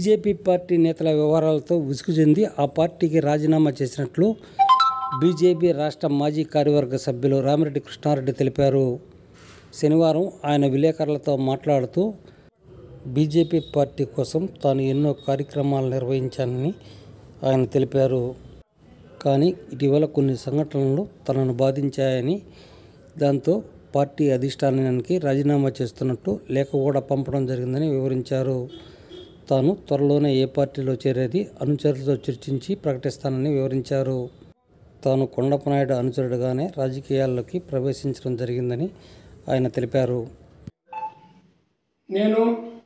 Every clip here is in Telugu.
బీజేపీ పార్టీ నేతల వ్యవహారాలతో విసుగు చెంది ఆ పార్టీకి రాజీనామా చేసినట్లు బీజేపీ రాష్ట్ర మాజీ కార్యవర్గ సభ్యులు రామిరెడ్డి కృష్ణారెడ్డి తెలిపారు శనివారం ఆయన విలేకరులతో మాట్లాడుతూ బీజేపీ పార్టీ కోసం తాను ఎన్నో కార్యక్రమాలు నిర్వహించానని ఆయన తెలిపారు కానీ ఇటీవల కొన్ని సంఘటనలు తనను బాధించాయని దాంతో పార్టీ అధిష్టానానికి రాజీనామా చేస్తున్నట్టు లేఖ కూడా పంపడం జరిగిందని వివరించారు తాను త్వరలోనే ఏ పార్టీలో చేరేది అనుచరులతో చర్చించి ప్రకటిస్తానని వివరించారు తాను కొండప్ప నాయుడు అనుచరుడుగానే రాజకీయాల్లోకి ప్రవేశించడం జరిగిందని ఆయన తెలిపారు నేను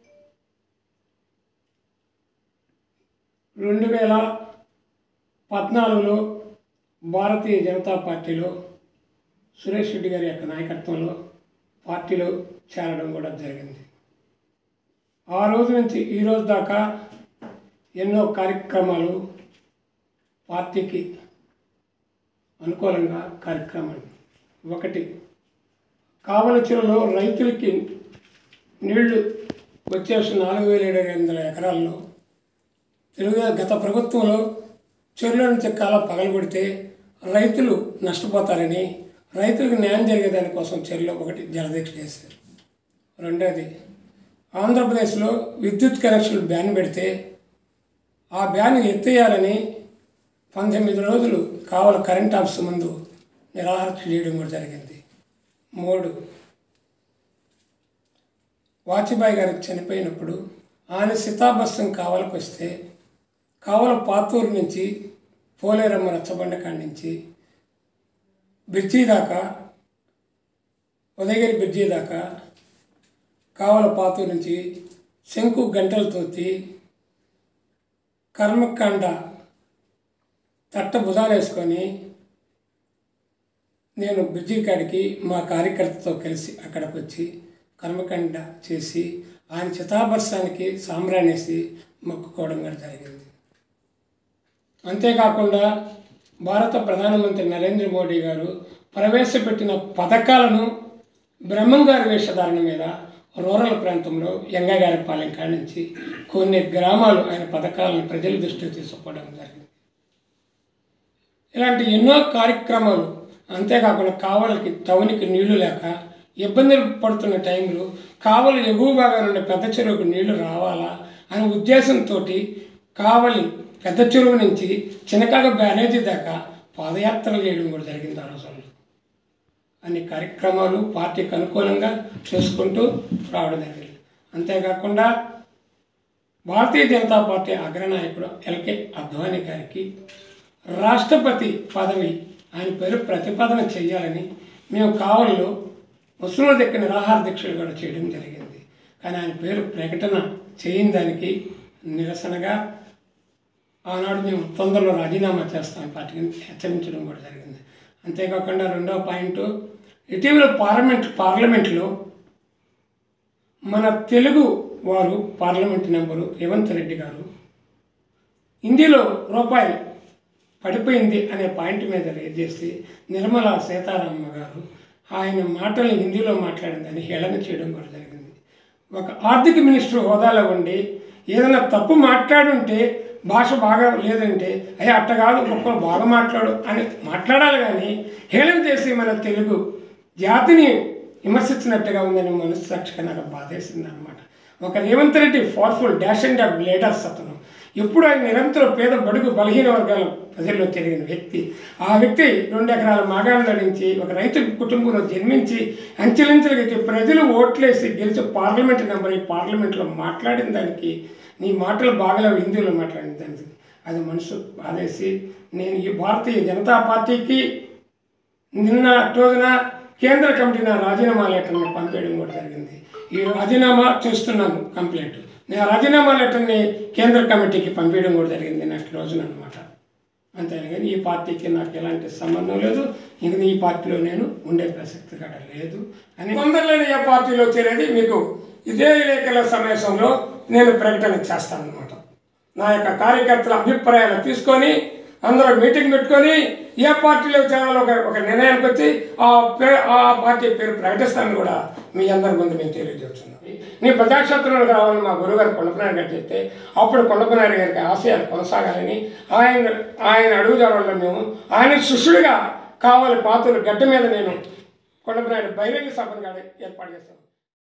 రెండు వేల పద్నాలుగులో భారతీయ జనతా పార్టీలో సురేష్ రెడ్డి గారి యొక్క నాయకత్వంలో పార్టీలో చేరడం కూడా జరిగింది ఆ రోజు నుంచి ఈ రోజు దాకా ఎన్నో కార్యక్రమాలు పార్టీకి అనుకూలంగా కార్యక్రమాలు ఒకటి కావలచిలో రైతులకి నీళ్లు వచ్చేసి నాలుగు వేల ఏడు వందల ఎకరాల్లో తెలుగు గత ప్రభుత్వంలో చెరువుల నుంచి కాలం పగలగొడితే రైతులు నష్టపోతారని రైతులకు న్యాయం జరిగే దానికోసం చెరువులో ఒకటి జలదీక్ష చేశారు రెండోది ఆంధ్రప్రదేశ్లో విద్యుత్ కనెక్షన్లు బ్యాన్ పెడితే ఆ బ్యాన్ ఎత్తేయాలని పంతొమ్మిది రోజులు కావల కరెంట్ ఆఫీస్ ముందు నిరాహార చేయడం కూడా జరిగింది మూడు వాజ్పేయి గారు చనిపోయినప్పుడు ఆయన సీతాభస్తం కావలకు వస్తే కావల పాతూరు నుంచి పోలేరమ్మ రచ్చబండ కాడి నుంచి బ్రిడ్జి దాకా ఉదయగిరి బ్రిడ్జి దాకా కావల పాతూరు నుంచి శంకు గంటల తోతి కర్మకాండ తట్ట భుజాలు వేసుకొని నేను బ్రిడ్జి కాడికి మా కార్యకర్తతో కలిసి అక్కడికి వచ్చి కర్మకాండ చేసి ఆయన చితాభర్షానికి సాంబ్రాణేసి మొక్కుకోవడం కూడా జరిగింది అంతేకాకుండా భారత ప్రధానమంత్రి నరేంద్ర మోడీ గారు ప్రవేశపెట్టిన పథకాలను బ్రహ్మంగారి వేషధారణ మీద రూరల్ ప్రాంతంలో ఎంగగారి పాలెం కాడి నుంచి కొన్ని గ్రామాలు ఆయన పథకాలను ప్రజల దృష్టికి తీసుకుపోవడం జరిగింది ఇలాంటి ఎన్నో కార్యక్రమాలు అంతేకాకుండా కావలకి టౌన్కి నీళ్లు లేక ఇబ్బందులు పడుతున్న టైంలో కావలి ఎగువ భాగాన ఉన్న పెద్ద చెరువుకు నీళ్లు రావాలా అనే ఉద్దేశంతో కావలి పెద్ద చెరువు నుంచి చినకాగ బ్యారేజీ దాకా పాదయాత్రలు చేయడం కూడా జరిగింది ఆ రోజుల్లో అన్ని కార్యక్రమాలు పార్టీకి అనుకూలంగా చేసుకుంటూ రావడం జరిగింది అంతేకాకుండా భారతీయ జనతా పార్టీ అగ్రనాయకుడు ఎల్కే అద్వానీ గారికి రాష్ట్రపతి పదవి ఆయన పేరు ప్రతిపాదన చేయాలని మేము కావల్లో ముస్లింల దగ్గర నిరాహార దీక్షలు కూడా చేయడం జరిగింది కానీ ఆయన పేరు ప్రకటన చేయని దానికి నిరసనగా ఆనాడు మేము తొందరలో రాజీనామా చేస్తాం పార్టీని హెచ్చరించడం కూడా జరిగింది అంతేకాకుండా రెండవ పాయింట్ ఇటీవల పార్లమెంట్ పార్లమెంట్లో మన తెలుగు వారు పార్లమెంట్ మెంబరు రేవంత్ రెడ్డి గారు హిందీలో రూపాయి పడిపోయింది అనే పాయింట్ మీద రేజ్ చేసి నిర్మలా సీతారామ గారు ఆయన మాటలు హిందీలో మాట్లాడిందని హేళన చేయడం కూడా జరిగింది ఒక ఆర్థిక మినిస్టర్ హోదాలో ఉండి ఏదైనా తప్పు మాట్లాడుంటే భాష బాగా లేదంటే అయ్యా అట్ట కాదు ఇంకొకరు బాగా మాట్లాడు అని మాట్లాడాలి కానీ హేళన చేసి మన తెలుగు జాతిని విమర్శించినట్టుగా ఉందని మనస్సాక్షిగా నాకు బాధేసింది అనమాట ఒక Revanth Reddy powerful dash and of leaders అతను ఎప్పుడు ఆయన నిరంతరం పేద బడుగు బలహీన వర్గాల ప్రజల్లో తిరిగిన వ్యక్తి ఆ వ్యక్తి రెండు ఎకరాల మాగాలు నడించి ఒక రైతు కుటుంబంలో జన్మించి అంచెలంచెలుగా ప్రజలు ఓట్లేసి గెలిచి పార్లమెంట్ నెంబర్ ఈ పార్లమెంట్లో మాట్లాడిన దానికి నీ మాటలు బాగలేవు హిందీలో మాట్లాడిన దానికి అది మనసు బాధేసి నేను ఈ భారతీయ జనతా పార్టీకి నిన్న రోజున కేంద్ర కమిటీ నా రాజీనామా లెటర్ని పంపేయడం కూడా జరిగింది ఈ రాజీనామా చేస్తున్నాను కంప్లైంట్ నేను రాజీనామా లెటర్ని కేంద్ర కమిటీకి పంపించడం కూడా జరిగింది నెక్స్ట్ రోజున అనమాట అంతేగాని ఈ పార్టీకి నాకు ఎలాంటి సంబంధం లేదు ఇంక ఈ పార్టీలో నేను ఉండే ప్రసక్తి కూడా లేదు అని తొందరలోనే ఏ పార్టీలో చేరేది మీకు ఇదే విలేకరుల సమావేశంలో నేను ప్రకటన చేస్తాను అనమాట నా యొక్క కార్యకర్తల అభిప్రాయాలు తీసుకొని అందరూ మీటింగ్ పెట్టుకొని ఏ పార్టీలో చేరాలో ఒక ఒక నిర్ణయానికి వచ్చి ఆ పే ఆ పార్టీ పేరు ప్రకటిస్తానని కూడా మీ అందరి ముందు మేము తెలియజేస్తున్నాం నీ ప్రజాక్షేత్రంలోకి రావాలని మా గురుగారు కొండపనాయుడు గారు చెప్తే అప్పుడు కొండపనాయుడు గారికి ఆశయాలు కొనసాగాలని ఆయన ఆయన అడుగుదారుల్లో మేము ఆయన శిష్యుడిగా కావాలి పాత్రలు గడ్డ మీద నేను కొండపనాయుడు బహిరంగ సభను కూడా ఏర్పాటు చేస్తాను